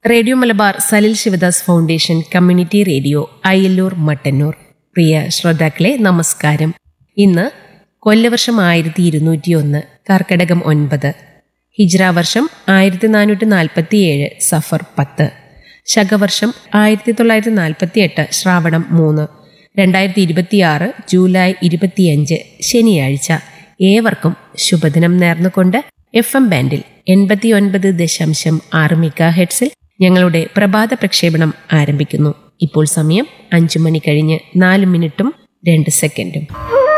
radio Malabar Salil Sivadas foundation community radio Ayalloor Mattannur പ്രിയ ശ്രോതാക്കളെ നമസ്കാരം ഇന്ന് കൊല്ലവർഷം ആയിരത്തി ഇരുന്നൂറ്റിയൊന്ന് കർക്കടകം ഒൻപത് ഹിജ്ര വർഷം ആയിരത്തി നാനൂറ്റി നാൽപ്പത്തിയേഴ് സഫർ പത്ത് ശകവർഷം ആയിരത്തി തൊള്ളായിരത്തി നാൽപ്പത്തി എട്ട് ശ്രാവണം മൂന്ന് രണ്ടായിരത്തി ഇരുപത്തിയാറ് ജൂലൈ ഇരുപത്തിയഞ്ച് ശനിയാഴ്ച ഏവർക്കും ശുഭദിനം നേർന്നുകൊണ്ട് എഫ് എം ബാൻഡിൽ എൺപത്തിയൊൻപത് ദശാംശം ആറ് മിക്ക ഹെഡ്സിൽ ഞങ്ങളുടെ പ്രഭാത പ്രക്ഷേപണം ആരംഭിക്കുന്നു ഇപ്പോൾ സമയം അഞ്ചു മണി കഴിഞ്ഞ് നാല് മിനിറ്റും രണ്ട് സെക്കൻഡും